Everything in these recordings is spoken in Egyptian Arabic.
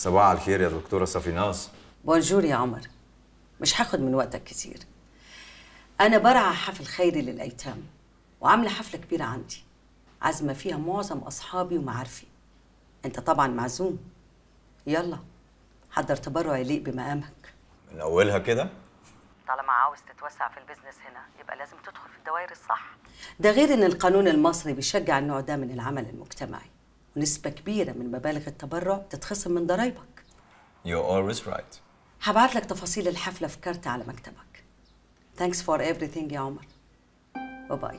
صباح الخير يا دكتورة صفيناس بونجور يا عمر مش هاخد من وقتك كتير أنا برعى حفل خيري للأيتام وعاملة حفلة كبيرة عندي عازمة فيها معظم أصحابي ومعارفي أنت طبعا معزوم يلا حضر تبرع يليق بمقامك من أولها كده طالما عاوز تتوسع في البيزنس هنا يبقى لازم تدخل في الدوائر الصح ده غير ان القانون المصري بيشجع النوع ده من العمل المجتمعي ونسبة كبيرة من مبالغ التبرع تتخصم من ضرايبك You're always right هبعت لك تفاصيل الحفلة في كارت على مكتبك Thanks for everything يا عمر باي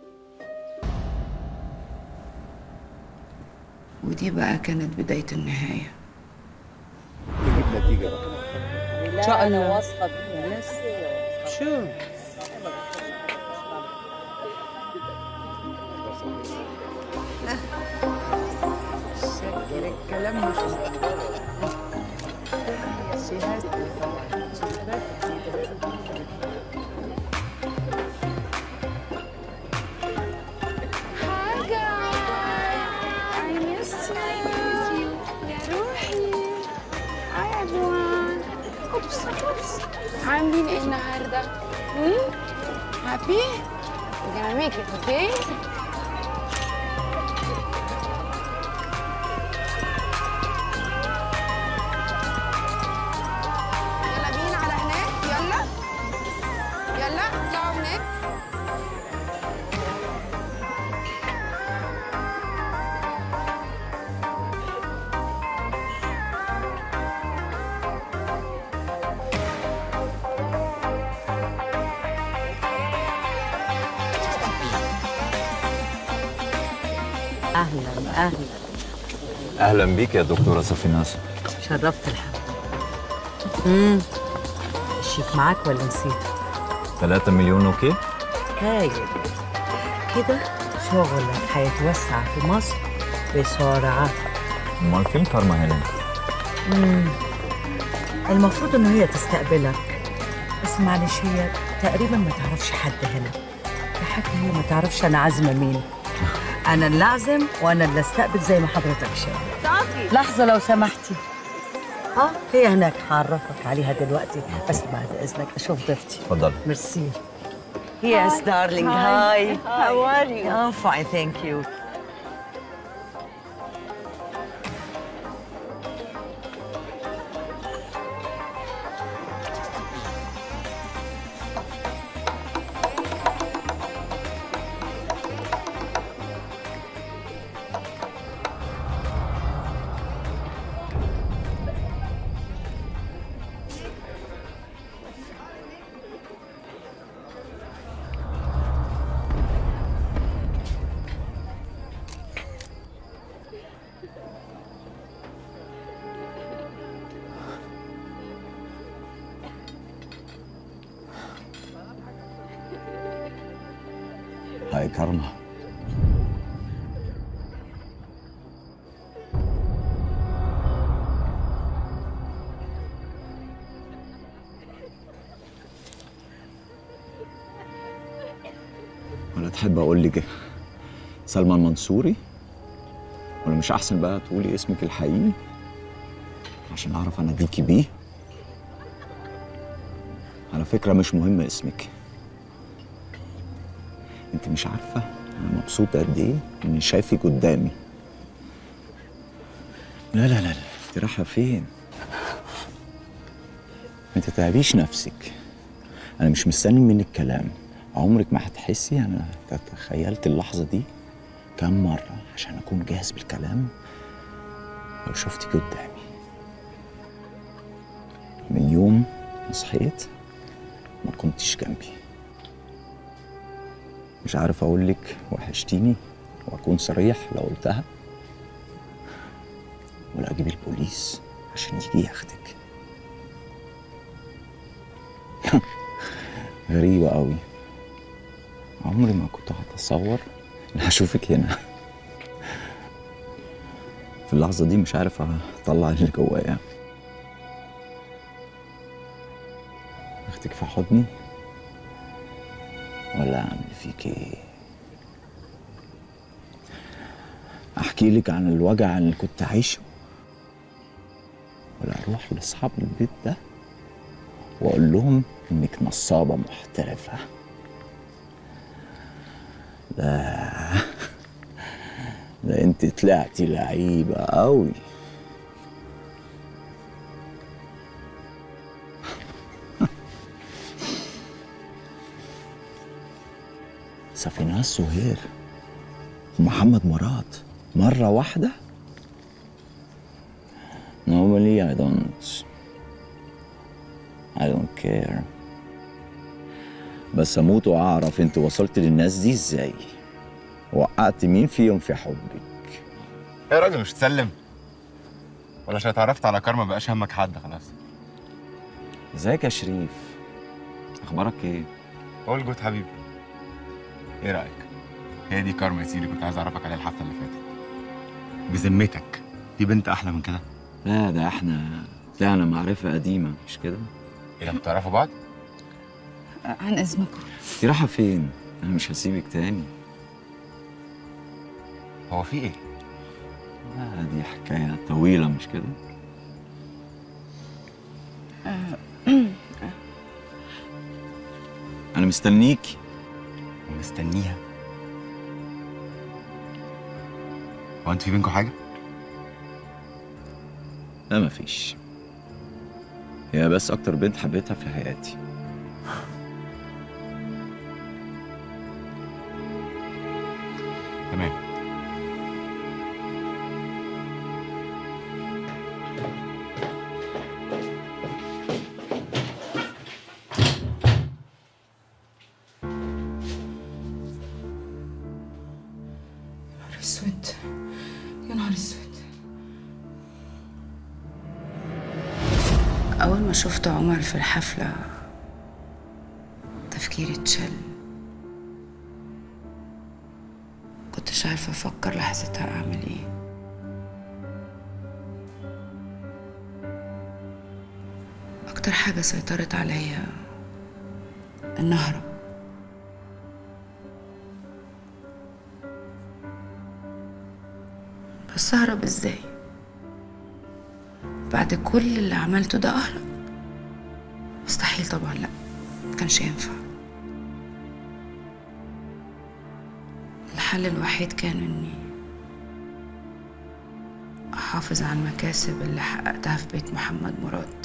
ودي بقى كانت بداية النهاية تجيب نتيجه بقى إن شاء الله واثقة بيه شو الكلام مش Hi guys, I miss you. يا روحي. Hi everyone. أوبس أوبس. عاملين إيه النهاردة؟ Hmm? Happy? We're gonna make it, okay? يلا بينا على هناك يلا يلا اطلعوا هناك أهلا أهلا أهلا بيك يا دكتورة صفيناس شرفت الحفلة امم الشيك معاك ولا نسيت؟ 3 مليون أوكي؟ هايل كده شغلك هيتوسع في مصر بسرعة أمال فين كارما هنا؟ المفروض ان هي تستقبلك بس معلش هي تقريبا ما تعرفش حد هنا حتى هي ما تعرفش انا عازمه مين انا اللي اعزم وانا اللي استقبل زي ما حضرتك شايف لحظه لو سمحتي اه هي هناك هعرفك عليها دلوقتي بس بعد اذنك اشوف ضيفتي اتفضل ميرسي Yes, darling. Hi. How are you? I'm fine, thank you. هاي كارما ولا تحب اقول لك سلمى المنصوري ولا مش احسن بقى تقولي اسمك الحقيقي عشان اعرف اناديكي بيه على فكره مش مهم اسمك انت مش عارفه انا مبسوط قد ايه اني شايفك قدامي لا لا لا لا انت رايحه فين ما تتعبيش نفسك انا مش مستني منك كلام عمرك ما هتحسي انا تخيلت اللحظه دي كم مره عشان اكون جاهز بالكلام لو شفتك قدامي من يوم ما صحيت ما كنتش جنبي مش عارف اقول لك وحشتيني واكون صريح لو قلتها ولا اجيب البوليس عشان يجي ياخدك غريبة قوي عمري ما كنت هتصور ان هشوفك هنا في اللحظة دي مش عارف اطلع اللي جوايا اخدك في حضني ولا اعمل فيك ايه احكي لك عن الوجع اللي كنت عايشه ولا اروح لاصحاب البيت ده واقول لهم انك نصابه محترفه ده ده انت طلعتي لعيبه قوي سفينة سهير ومحمد مراد مرة واحدة Normally I don't I don't care بس اموت واعرف انت وصلت للناس دي ازاي وقعت مين فيهم في حبك ايه يا راجل مش تسلم ولا عشان اتعرفت على كارما بقاش همك حد خلاص ازيك يا شريف اخبارك ايه قول جود حبيبي ايه رايك هي دي كارما يا سيدي كنت عايز اعرفك عليها الحفله اللي فاتت بذمتك في بنت احلى من كده لا ده احنا طلعنا معرفة قديمة مش كده ايه ده بتعرفوا بعض عن اذنكم انت رايحة فين انا مش هسيبك تاني هو في ايه لا دي حكاية طويلة مش كده انا مستنيكي مستنيها هو انت في بينكم حاجه لا مفيش هي بس اكتر بنت حبيتها في حياتي تمام نهار اسود يا نهار اسود اول ما شفت عمر في الحفله تفكيري اتشل كنتش عارفه افكر لحظتها اعمل ايه اكتر حاجه سيطرت عليا ان اهرب بس اهرب ازاي بعد كل اللي عملته ده اهرب مستحيل طبعا لا مكانش ينفع الحل الوحيد كان اني احافظ على المكاسب اللي حققتها في بيت محمد مراد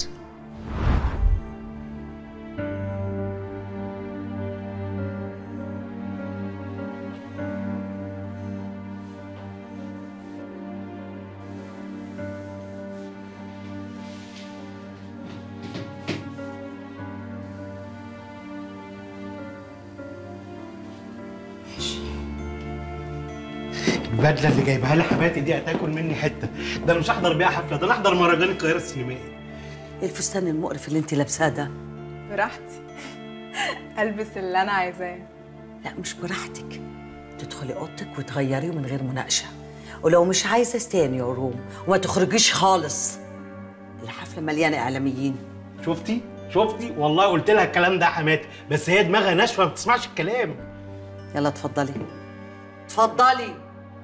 البدله اللي جايبها لي حماتي دي هتاكل مني حته ده أنا مش هحضر بيها حفله ده انا احضر مهرجان القاهره السينمائي ايه الفستان المقرف اللي انت لابساه ده براحتي البس اللي انا عايزاه لا مش براحتك تدخلي اوضتك وتغيريه من غير مناقشه ولو مش عايزه استني يا روم وما تخرجيش خالص الحفله مليانه اعلاميين شفتي شفتي والله قلت لها الكلام ده يا حماتي بس هي دماغها ناشفه ما بتسمعش الكلام يلا اتفضلي اتفضلي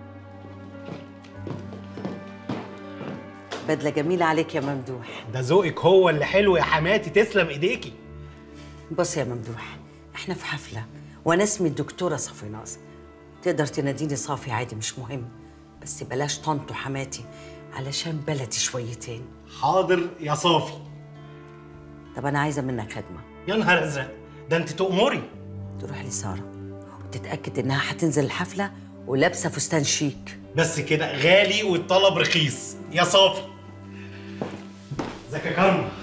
بدله جميله عليك يا ممدوح ده ذوقك هو اللي حلو يا حماتي تسلم ايديكي بص يا ممدوح احنا في حفله وانا اسمي الدكتوره صفيناز تقدر تناديني صافي عادي مش مهم بس بلاش طنط وحماتي علشان بلدي شويتين حاضر يا صافي طب انا عايزه منك خدمه يا نهار ازرق ده انت تؤمري تروح لساره وتتاكد انها هتنزل الحفله ولابسه فستان شيك بس كده غالي والطلب رخيص يا صافي ازيك يا كرم